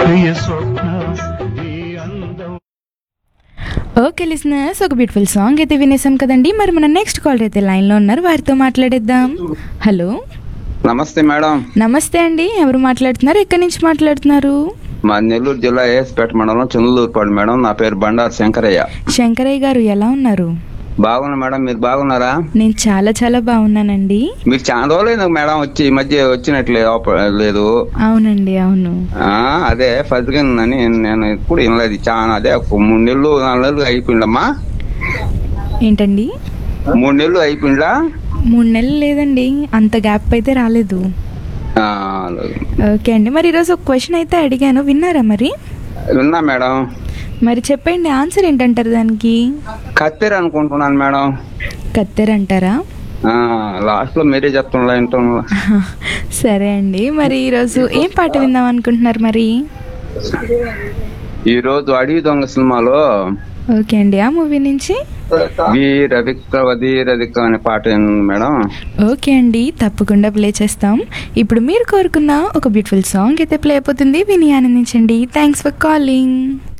ప్రియ స్వప్న ఈ అందం okay listeners ఒక బ్యూటిఫుల్ సాంగ్ అయితే వినేసాం కదండి మరి మన నెక్స్ట్ కాల్ అయితే లైన్లో ఉన్నారు వారితో మాట్లాడేద్దాం హలో నమస్తే మేడం నమస్తే అండి ఎవరు మాట్లాడుతున్నారు ఎక్కడి నుంచి మాట్లాడుతున్నారు మా నెల్లూరు జిల్లా ఏఎస్పేట మండలం చంద్రలూరుపాడు మేడం నా పేరు బండారు శంకరయ్య శంకరయ్య గారు ఎలా ఉన్నారు బాగున్నా మేడం మీరు బాగున్నారా నేను చాలా చాలా బాగున్నానండి మీరు చాలా రోజులైంది మేడం వచ్చి ఈ మధ్య వచ్చినట్లేదు ఆప- లేదు అవునండి అవును ఆ అదే ఫజిగన్ అని నేను ఇప్పుడు వినలేదు చాలా అదే ఒక మూడు నెలలు నాలుగు నెలలు అయిపోయిందమ్మా ఏంటండి మూడు నెలలు అయిపోయిందా మూడు నెలలు లేదండి అంత గ్యాప్ అయితే రాలేదు ఆ, ఓకే అండి మరి ఈరోజు ఒక క్వశ్చన్ అయితే అడిగాను విన్నారా మరి విన్నా మేడం మరి చెప్పండి ఆన్సర్ ఏంటంటారు దానికి కత్తెర అనుకుంటున్నాను మేడం కత్తెర అంటారా ఆ లాస్ట్ లో మీరే చెప్తున్నా వింటున్నా సరే అండి మరి ఈరోజు ఏం పాట విందాం అనుకుంటున్నారు మరి ఈ రోజు అడవి దొంగ సినిమాలో ఓకే అండి ఆ మూవీ నుంచి వీర విక్ర వధీర దిక్క అనే పాట ఉంది మేడం ఓకే అండి తప్పకుండా ప్లే చేస్తాం ఇప్పుడు మీరు కోరుకున్న ఒక బ్యూటిఫుల్ సాంగ్ అయితే ప్లే అయిపోతుంది విని ఆనందించండి థ్యాంక్స్ ఫర్ కాలింగ్